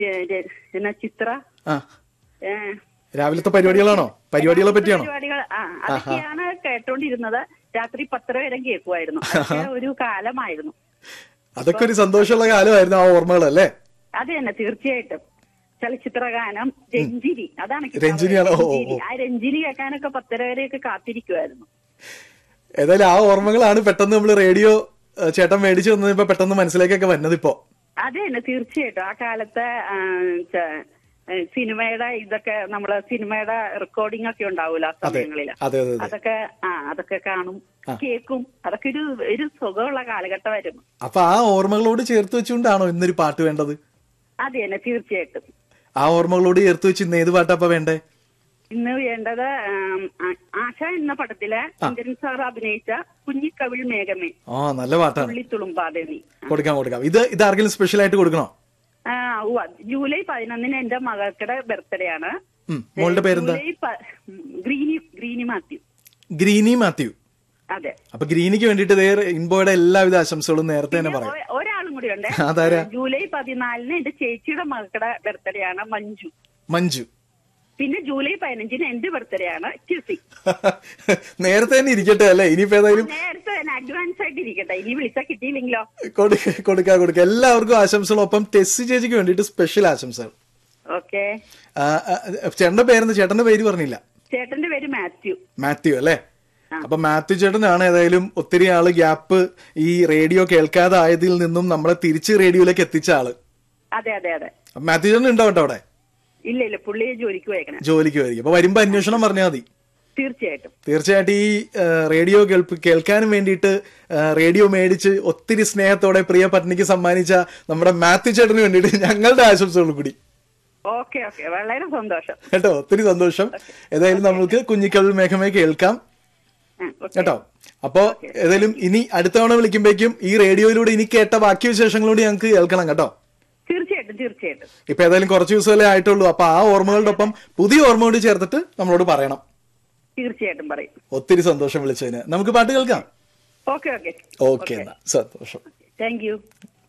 ഏ- രെ- എന്നാ ചിത്ര ആ ഏ, രാവിലത്തെ പരിപാടികളാണോ പരിപാടികളെ പറ്റിയാണോ പരിപാടികൾ ആ അതൊക്കെയാണ് കേട്ടോണ്ടിരുന്നത് രാത്രി പത്തര വരെ കേൾക്കുമായിരുന്നു അതൊക്കെ ഒരു കാലമായിരുന്നു അതൊക്കെ ഒരു സന്തോഷമുള്ള കാലമായിരുന്നു ആ ഓർമ്മകളല്ലേ അത് തന്നെ തീർച്ചയായിട്ടും ചലച്ചിത്ര ഗാനം രഞ്ജിനി അതാണ് കിട്ടാൻ രഞ്ജിനിയാണ്. ഓ, ഓ, ഓ. രഞ്ജിനി. ആ രഞ്ജിനി കേൾക്കാനൊക്കെ പത്തര വരെയൊക്കെ കാത്തിരിക്കുമായിരുന്നു ഏതായാലും ആ ഓർമ്മകളാണ് പെട്ടെന്ന് നമ്മൾ റേഡിയോ ഏഹ്, ചേട്ടൻ മേടിച്ചു വന്നപ്പോ പെട്ടെന്ന് മനസ്സിലേക്കൊക്കെ വന്നത് ഇപ്പോ അത് തന്നെ തീർച്ചയായിട്ടും ആ കാലത്തെ ആ, ച- ഏ, സിനിമയുടെ ഇതൊക്കെ നമ്മള് സിനിമയുടെ റെക്കോർഡിംഗ് ഒക്കെ ഉണ്ടാവൂല ആ സമയങ്ങളില് അതെ അതെ അതെ അതൊക്കെ ആ അതൊക്കെ കാണും കേൾക്കും അതൊക്കെ ഒരു ഒരു സുഖമുള്ള കാലഘട്ടമായിരുന്നു അപ്പൊ ആ ഓർമ്മകളോട് ചേർത്ത് വെച്ചുകൊണ്ടാണോ ഇന്നൊരു പാട്ട് വേണ്ടത് അത് തന്നെ തീർച്ചയായിട്ടും ആ ഓർമ്മകളോട് ചേർത്ത് വെച്ച് ഇന്ന് ഏത് പാട്ടാ അപ്പൊ വേണ്ടേ ഇന്ന് വേണ്ടത് ആം, ആ- ആശ എന്ന പടത്തിലെ ഇന്ദ്രൻ സാർ അഭിനയിച്ച കുഞ്ഞിക്കവിൾ മേഘമേ ആ നല്ല പാട്ടാണ് തുള്ളിത്തുളുമ്പാദേവി കൊടുക്കാം കൊടുക്കാം ഇത് ഇത് ആർക്കെങ്കിലും സ്പെഷ്യൽ ആയിട്ട് കൊടുക്കണോ ആ ഉവ്വ. ജൂലൈ പതിനൊന്നിന് എന്റെ മകൾക്കുടെ ബർത്ത്ഡേ ആണ് ഉം, മോളുടെ പേരെന്താ ജൂലൈ പ- ഉം, ഗ്രീനി ഗ്രീനി മാത്യു ഗ്രീനി മാത്യു അതെ അപ്പൊ ഗ്രീനിക്ക് വേണ്ടിയിട്ട് ദേ ഇൻബോയുടെ എല്ലാവിധ ആശംസകളും നേരത്തെ തന്നെ പറയാം ഒ- ഒരാളും കൂടി ഉണ്ട് അതാരാ? ജൂലൈ പതിനാലിന് എന്റെ ചേച്ചിയുടെ മകളുടെ ബർത്ത്ഡേ ആണ് മഞ്ജു മഞ്ജു പിന്നെ ജൂലൈ പതിനഞ്ചിന് എന്റെ ബർത്ത്ഡേ ആണ് ടിസി നേരത്തെ തന്നെ ഇരിക്കട്ടെ അല്ലേ ഇനിയിപ്പോ ഏതായാലും നേരത്തെ തന്നെ അഡ്വാൻസ് ആയിട്ട് ഇരിക്കട്ടെ ഇനി വിളിച്ചാ കിട്ടിയില്ലെങ്കിലോ കൊടുക്ക കൊടുക്കാം കൊടുക്കാം എല്ലാവർക്കും ആശംസകളും ഒപ്പം ടെസ്സി ചേച്ചിക്ക് വേണ്ടിയിട്ട് സ്പെഷ്യൽ ആശംസകൾ ഓക്കെ ആ, ആ, ചേട്ടന്റെ പേരെന്താ ചേട്ടന്റെ പേര് പറഞ്ഞില്ല ചേട്ടന്റെ പേര് മാത്യു മാത്യു അല്ലേ അപ്പൊ മാത്യു ചേട്ടനാണ് ഏതായാലും ഒത്തിരി ആള് ഗ്യാപ്പ് ഈ റേഡിയോ കേൾക്കാതെ ആയതിൽ നിന്നും നമ്മളെ തിരിച്ച് റേഡിയോയിലേക്ക് എത്തിച്ച ആള് അതെ അതെ അതെ അപ്പൊ മാത്യു ചേട്ടൻ ഉണ്ടോ കേട്ടോ അവിടെ ഇല്ല ഇല്ല പുള്ളി ജോലിക്ക് പോയേക്കണേ ജോലിക്ക് വരിക അപ്പൊ വരുമ്പോ അന്വേഷണം പറഞ്ഞാൽ മതി തീർച്ചയായിട്ടും തീർച്ചയായിട്ടും ഈ ആ, റേഡിയോ കേൾപ്പ് കേൾക്കാനും വേണ്ടിയിട്ട് ആ, റേഡിയോ മേടിച്ച് ഒത്തിരി സ്നേഹത്തോടെ പ്രിയ പത്നിക്ക് സമ്മാനിച്ച നമ്മുടെ മാത്യു ചേട്ടന് വേണ്ടിയിട്ട് ഞങ്ങളുടെ ആശംസകൾ കൂടി ഓക്കെ ഓക്കെ വളരെ സന്തോഷം കേട്ടോ ഒത്തിരി സന്തോഷം ഏതായാലും നമുക്ക് കുഞ്ഞിക്കവിൾ മേഘമേ കേൾക്കാം ആ, ഓക്കെ. കേട്ടോ അപ്പോ ഏതായാലും ഇനി അടുത്ത തവണ വിളിക്കുമ്പോഴേക്കും ഈ റേഡിയോയിലൂടെ ഇനി കേട്ട ബാക്കി വിശേഷങ്ങളൂടെ ഞങ്ങൾക്ക് കേൾക്കണം കേട്ടോ തീർച്ചയായിട്ടും തീർച്ചയായിട്ടും ഇപ്പൊ ഏതായാലും കുറച്ച് ദിവസമല്ലേ ആയിട്ടുള്ളൂ അപ്പൊ ആ ഓർമ്മകളുടെ ഒപ്പം പുതിയ ഓർമ്മ കൂടി ചേർത്തിട്ട് നമ്മളോട് പറയണം തീർച്ചയായിട്ടും പറയും ഒത്തിരി സന്തോഷം വിളിച്ചതിന് നമുക്ക് പാട്ട് കേൾക്കാം ഓക്കെ ഓക്കെ ഓക്കെ എന്നാ സന്തോഷം താങ്ക് യു